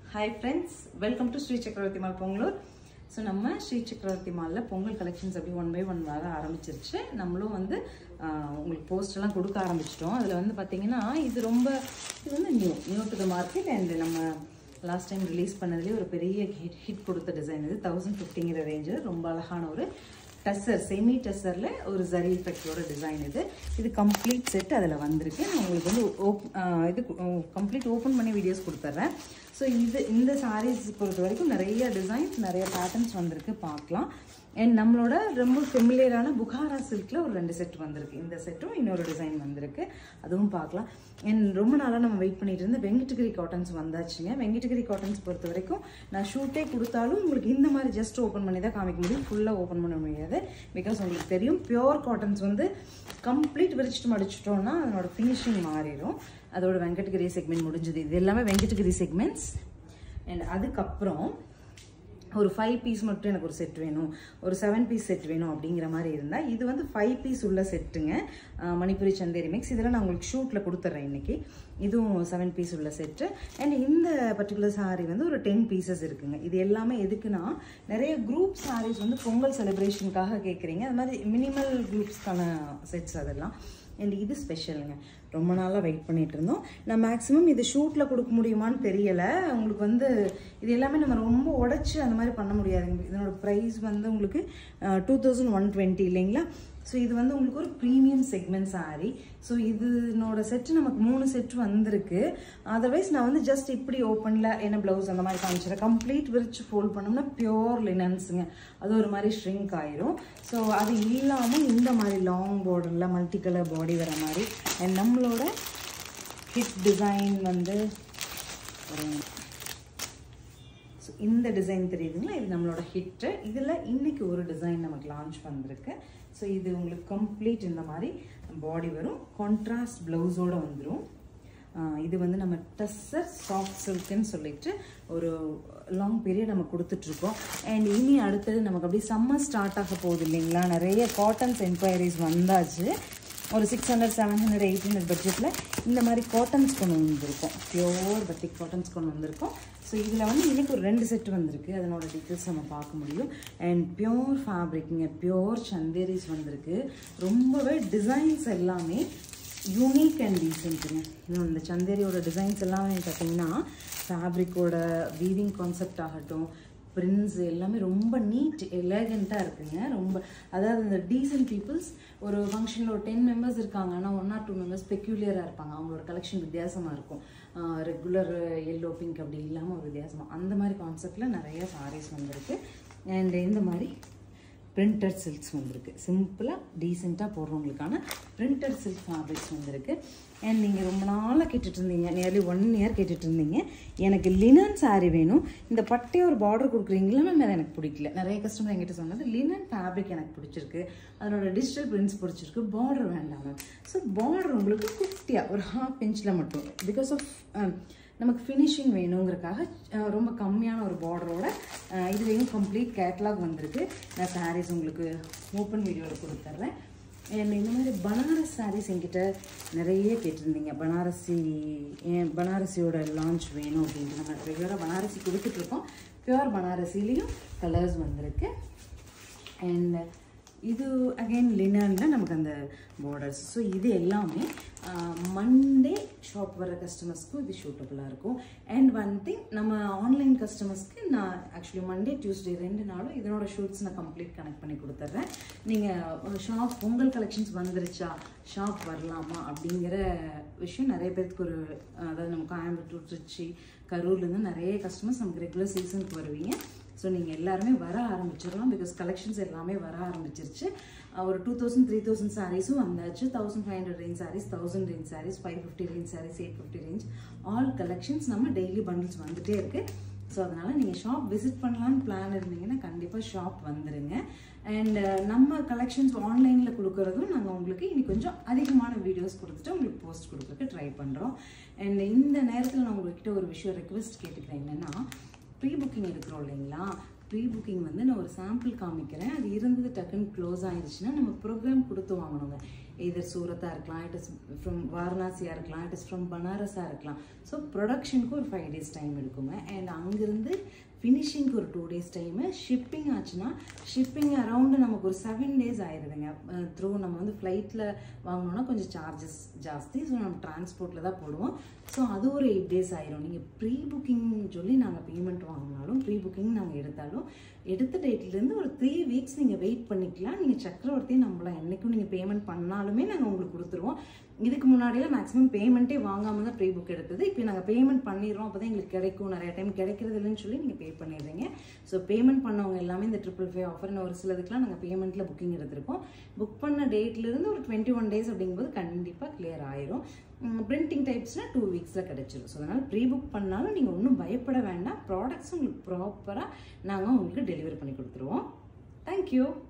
hi friends welcome to Shri Chakravarthi mall Pongalur so நம்ம ஸ்ரீ சக்கரவர்த்தி மாலில் Pongal collections அப்படி ஒன் பை ஒன் வர ஆரம்பிச்சிருச்சு நம்மளும் வந்து ஆஹ், உங்களுக்கு போஸ்ட் எல்லாம் கொடுக்க ஆரம்பிச்சிட்டோம் அதில் வந்து பார்த்தீங்கன்னா இது ரொம்ப இது வந்து new new to the market and நம்ம லாஸ்ட் டைம் ரிலீஸ் பண்ணதுலேயே ஒரு பெரிய ஹிட் ஹிட் கொடுத்த டிசைன் இது தௌசண்ட் ஃபிஃப்டிங்கிற ரேஞ்சில் ரொம்ப அழகான ஒரு டஸ்ஸர் செமி டஸ்ஸரில் ஒரு ஜரி எஃபெக்டோட டிசைன் இது இது கம்ப்ளீட் செட் அதில் வந்திருக்கு நான் உங்களுக்கு வந்து ஓப் இது கம்ப்ளீட் ஓப்பன் பண்ணி வீடியோஸ் கொடுத்துட்றேன் ஸோ இது இந்த சாரீஸ் பொறுத்த வரைக்கும் நிறைய டிசைன்ஸ் நிறைய பேட்டர்ன்ஸ் வந்திருக்கு பார்க்கலாம் அண்ட் நம்மளோட ரொம்ப ஃபெமிலியரான புகாரா சில்கில் ஒரு ரெண்டு செட் வந்திருக்கு இந்த செட்டும் இன்னொரு டிசைன் வந்திருக்கு அதுவும் பார்க்கலாம் அண்ட் ரொம்ப நாளாக நம்ம வெயிட் பண்ணிட்டு இருந்த வெங்கடகிரி காட்டன்ஸ் வந்தாச்சுங்க வெங்கடகிரி காட்டன்ஸ் பொறுத்த வரைக்கும் நான் ஷூட்டே கொடுத்தாலும் உங்களுக்கு இந்த மாதிரி ஜஸ்ட் ஓப்பன் பண்ணி தான் காமிக்க முடியும் ஃபுல்லாக ஓப்பன் பண்ண முடியாது பிகாஸ் உங்களுக்கு தெரியும் பியோர் காட்டன்ஸ் வந்து கம்ப்ளீட் விரிச்சிட்டு மடிச்சிட்டோம்னா அதனோட ஃபினிஷிங் மாறிடும் அதோட வெங்கடகிரி செக்மெண்ட் முடிஞ்சது இது எல்லாமே வெங்கடகிரி செக்மெண்ட்ஸ் அண்ட் அதுக்கப்புறம் ஒரு ஃபைவ் பீஸ் மட்டும் எனக்கு ஒரு செட் வேணும் ஒரு செவன் பீஸ் செட் வேணும் அப்படிங்கிற மாதிரி இருந்தால் இது வந்து ஃபைவ் பீஸ் உள்ள செட்டுங்க அஹ் மணிப்புரி சந்தேரி மிக்ஸ் இதில் நான் உங்களுக்கு ஷூட்டில் கொடுத்துட்றேன் இன்னைக்கு இதுவும் செவன் பீஸ் உள்ள செட்டு அண்ட் இந்த பர்டிகுலர் saree வந்து ஒரு டென் பீசஸ் இருக்குங்க இது எல்லாமே எதுக்குன்னா நிறைய குரூப் sarees வந்து பொங்கல் செலிப்ரேஷனுக்காக கேட்குறீங்க அது மாதிரி மினிமல் குரூப்ஸ்க்கான செட்ஸ் அதெல்லாம் அண்ட் இது ஸ்பெஷலுங்க ரொம்ப நாளாக வெயிட் பண்ணிட்டு இருந்தோம் நான் மேக்ஸிமம் இது ஷூட்டில் கொடுக்க முடியுமான்னு தெரியலை உங்களுக்கு வந்து இது எல்லாமே நம்ம ரொம்ப உடச்சி அந்த மாதிரி பண்ண முடியாதுங்க இதனோட ப்ரைஸ் வந்து உங்களுக்கு டூ தௌசண்ட் ஒன் டுவெண்ட்டி இல்லைங்களா ஸோ இது வந்து உங்களுக்கு ஒரு ப்ரீமியம் செக்மெண்ட் saree ஸோ இதனோட செட்டு நமக்கு மூணு செட் வந்திருக்கு அதர்வைஸ் நான் வந்து ஜஸ்ட் இப்படி ஓப்பனில் என்ன ப்ளவுஸ் அந்த மாதிரி காமிச்சிடறேன் கம்ப்ளீட் விரிச்சு ஃபோல்ட் பண்ணோம்னா பியோர் லினன்ஸுங்க அது ஒரு மாதிரி ஷ்ரிங்க் ஆயிரும் ஸோ அது இல்லாமல் இந்த மாதிரி லாங் பார்டரில் மல்டி கலர் பாடி வர மாதிரி and நம்மளோட ஹிட் டிசைன் வந்து ஒரு ஸோ இந்த டிசைன் தெரியுதுங்களா இது நம்மளோட ஹிட்டு இதில் இன்னைக்கு ஒரு டிசைன் நமக்கு லான்ச் வந்திருக்கு ஸோ இது உங்களுக்கு கம்ப்ளீட் இந்த மாதிரி பாடி வரும் கான்ட்ராஸ்ட் ப்ளவுஸோடு வந்துடும் இது வந்து நம்ம டஸ்ஸர் சாஃப்ட் சில்க்குன்னு சொல்லிட்டு ஒரு லாங் பீரியட் நம்ம கொடுத்துட்ருக்கோம் அண்ட் இனி அடுத்தது நமக்கு அப்படியே சம்மர் ஸ்டார்ட் ஆக போகுது இல்லைங்களா நிறைய காட்டன்ஸ் என்கொயரிஸ் வந்தாச்சு ஒரு six hundred seven hundred eight hundred பட்ஜெட்டில் இந்த மாதிரி காட்டன்ஸ் கொண்டு வந்திருக்கோம் பியோர் பத்திக் காட்டன்ஸ் கொண்டு வந்திருக்கோம் ஸோ இதில் வந்து இன்னைக்கு ஒரு ரெண்டு செட் வந்திருக்கு அதனோட டீட்டெயில்ஸ் நம்ம பார்க்க முடியும் அண்ட் பியோர் ஃபேப்ரிக்ங்க பியோர் சந்தேரிஸ் வந்திருக்கு ரொம்பவே டிசைன்ஸ் எல்லாமே யூனிக் அண்ட் டீசென்ட்டுங்க இன்னும் இந்த சந்தேரியோட டிசைன்ஸ் எல்லாமே பார்த்தீங்கன்னா ஃபேப்ரிக்கோட வீவிங் கான்செப்ட் ஆகட்டும் பிரிண்ட்ஸ் எல்லாமே ரொம்ப நீட் எலகண்ட்டாக இருக்குங்க ரொம்ப அதாவது இந்த டீசன்ட் பீப்புள்ஸ் ஒரு ஃபங்க்ஷனில் ஒரு டென் மெம்பர்ஸ் இருக்காங்கன்னா ஒன் ஆர் டூ மெம்பர்ஸ் பெக்யூலியராக இருப்பாங்க அவங்களோட கலெக்ஷன் வித்தியாசமாக இருக்கும் ரெகுலர் எல்லோ பிங்க் அப்படி இல்லாமல் ஒரு வித்தியாசமாக அந்த மாதிரி கான்செப்டில் நிறைய சாரீஸ் வந்திருக்கு அண்ட் இந்த மாதிரி பிரிண்டட் சில்க்ஸ் வந்திருக்கு சிம்பிளாக டீசெண்டாக போடுறவங்களுக்கான பிரிண்டட் சில்க் ஃபேப்ரிக்ஸ் வந்திருக்கு அண்ட் நீங்கள் ரொம்ப நாளாக கேட்டுட்டு இருந்தீங்க நியர்லி ஒன் இயர் கேட்டுட்டு இருந்தீங்க எனக்கு லினன் saree வேணும் இந்த பட்டே ஒரு பார்டர் கொடுக்குறீங்களா மேம் அது எனக்கு பிடிக்கல நிறைய கஸ்டமர் என்கிட்ட சொன்னது லினன் ஃபேப்ரிக் எனக்கு பிடிச்சிருக்கு அதனோட டிஜிட்டல் பிரிண்ட்ஸ் பிடிச்சிருக்கு பார்டர் வேண்டாம் மேம் ஸோ பார்டர் உங்களுக்கு குட்டியாக ஒரு ஹாஃப் இன்ச்சில் மட்டும் பிகாஸ் ஆஃப் நமக்கு ஃபினிஷிங் வேணுங்கிறக்காக அஹ், ரொம்ப கம்மியான ஒரு பார்டரோட இதுலேயும் கம்ப்ளீட் கேட்லாக் வந்திருக்கு நான் சாரீஸ் உங்களுக்கு ஓப்பன் வீடியோவில் கொடுத்துட்றேன் அண்ட் இந்த மாதிரி பனாரஸ் சாரீஸ் என்கிட்ட நிறைய கேட்டிருந்தீங்க பனாரசி ஏன் பனாரசியோட லான்ச் வேணும் அப்படின்ட்டு நம்ம ரெகுலராக பனாரசி கொடுத்துட்ருக்கோம் பியூர் பனாரசிலையும் கலர்ஸ் வந்திருக்கு அண்ட் இது அகைன் லினனில் நமக்கு அந்த பார்டர்ஸ் ஸோ இது எல்லாமே மண்டே ஷாப் வர கஸ்டமர்ஸ்க்கும் இது ஷூட்டபுளாக இருக்கும் அண்ட் ஒன் திங் நம்ம ஆன்லைன் கஸ்டமர்ஸ்க்கு நான் ஆக்சுவலி மண்டே டியூஸ்டே ரெண்டு நாளும் இதனோட ஷூட்ஸ் நான் கம்ப்ளீட் கனெக்ட் பண்ணி கொடுத்துட்றேன் நீங்கள் ஷாப் பொங்கல் கலெக்ஷன்ஸ் வந்துருச்சா ஷாப் வரலாமா அப்படிங்கிற விஷயம் நிறைய பேருக்கு ஒரு அதாவது நம்ம கோயம்புத்தூர் திருச்சி கரூர்லேருந்து நிறைய கஸ்டமர்ஸ் நமக்கு ரெகுலர் சீசனுக்கு வருவீங்க ஸோ நீங்கள் எல்லாருமே வர ஆரம்பிச்சிடலாம் பிகாஸ் கலெக்ஷன்ஸ் எல்லாமே வர ஆரம்பிச்சிருச்சு அஹ் ஒரு டூ தௌசண்ட் த்ரீ தௌசண்ட் சாரீஸும் வந்தாச்சு thousand five hundred range sarees thousand range sarees five fifty range sarees eight fifty range all collections நம்ம டெய்லி பண்டில்ஸ் வந்துட்டே இருக்கு ஸோ அதனால் நீங்கள் ஷாப் விசிட் பண்ணலான்னு பிளான் இருந்தீங்கன்னா கண்டிப்பாக ஷாப் வந்துடுங்க அண்ட் நம்ம கலெக்ஷன்ஸ் ஆன்லைனில் கொடுக்குறதும் நாங்கள் உங்களுக்கு இனி கொஞ்சம் அதிகமான வீடியோஸ் கொடுத்துட்டு உங்களுக்கு போஸ்ட் கொடுக்குறதுக்கு ட்ரை பண்ணுறோம் அண்ட் இந்த நேரத்தில் நான் உங்ககிட்ட ஒரு விஷயம் ரெக்வெஸ்ட் கேட்டுக்கிறேன் என்னென்னா ப்ரீ புக்கிங் எடுக்கிறோம் இல்லைங்களா ப்ரீ புக்கிங் வந்து நான் ஒரு சாம்பிள் காமிக்கிறேன் அது இருந்தது டக்குன்னு க்ளோஸ் ஆயிடுச்சுன்னா நம்ம ப்ரோக்ராம் கொடுத்து வாங்கணுங்க இதர் சூரத்தாக இருக்கலாம் இட் இஸ் ஃப்ரம் வாரணாசியாக இருக்கலாம் இட் இஸ் ஃப்ரம் பனாரஸாக இருக்கலாம் ஸோ ப்ரொடக்ஷனுக்கு ஒரு ஃபைவ் டேஸ் டைம் எடுக்குங்க அண்ட் அங்கேருந்து ஃபினிஷிங்க்கு ஒரு டூ டேஸ் டைமு ஷிப்பிங் ஆச்சுன்னா ஷிப்பிங் அரௌண்டு நமக்கு ஒரு செவன் டேஸ் ஆயிடுதுங்க த்ரூ நம்ம வந்து ஃப்ளைட்டில் வாங்கினோன்னா கொஞ்சம் சார்ஜஸ் ஜாஸ்தி ஸோ நம்ம டிரான்ஸ்போர்ட்டில் தான் போடுவோம் ஸோ அது ஒரு எயிட் டேஸ் ஆயிரும் நீங்கள் ப்ரீ புக்கிங் சொல்லி நாங்கள் பேமெண்ட் வாங்கினாலும் ப்ரீ புக்கிங் நாங்கள் எடுத்தாலும் எடுத்த டேட்லேருந்து ஒரு த்ரீ வீக்ஸ் நீங்கள் வெயிட் பண்ணிக்கலாம் நீங்கள் சக்கரவர்த்தி நம்மளாம் என்றைக்கும் நீங்கள் பேமெண்ட் பண்ணாலுமே நாங்கள் உங்களுக்கு கொடுத்துருவோம் இதுக்கு முன்னாடியெல்லாம் மேக்ஸிமம் பேமெண்ட்டே வாங்காமல் தான் ப்ரீ புக் எடுத்தது இப்போ நாங்கள் பேமெண்ட் பண்ணிடுறோம் அப்போ தான் எங்களுக்கு கிடைக்கும் நிறைய டைம் கிடைக்கிறது இல்லைன்னு சொல்லி நீங்கள் பே பண்ணிடுறீங்க ஸோ பேமெண்ட் பண்ணவங்க எல்லாமே இந்த ட்ரிபிள் ஃபைவ் ஆஃபர்னு ஒரு சிலதுக்குலாம் நாங்கள் பேமெண்ட்டில் புக்கிங் எடுத்திருக்கோம் புக் பண்ண டேட்லேருந்து ஒரு டுவெண்ட்டி ஒன் டேஸ் அப்படிங்கும்போது கண்டிப்பாக கிளியர் ஆயிரும் பிரிண்டிங் டைப்ஸ்னால் டூ வீக்ஸில் கிடச்சிரும் ஸோ அதனால் ப்ரீ புக் பண்ணாலும் நீங்கள் ஒன்றும் பயப்பட வேண்டாம் ப்ராடக்ட்ஸ் உங்களுக்கு ப்ராப்பராக நாங்கள் உங்களுக்கு டெலிவரி பண்ணி கொடுத்துருவோம் தேங்க்யூ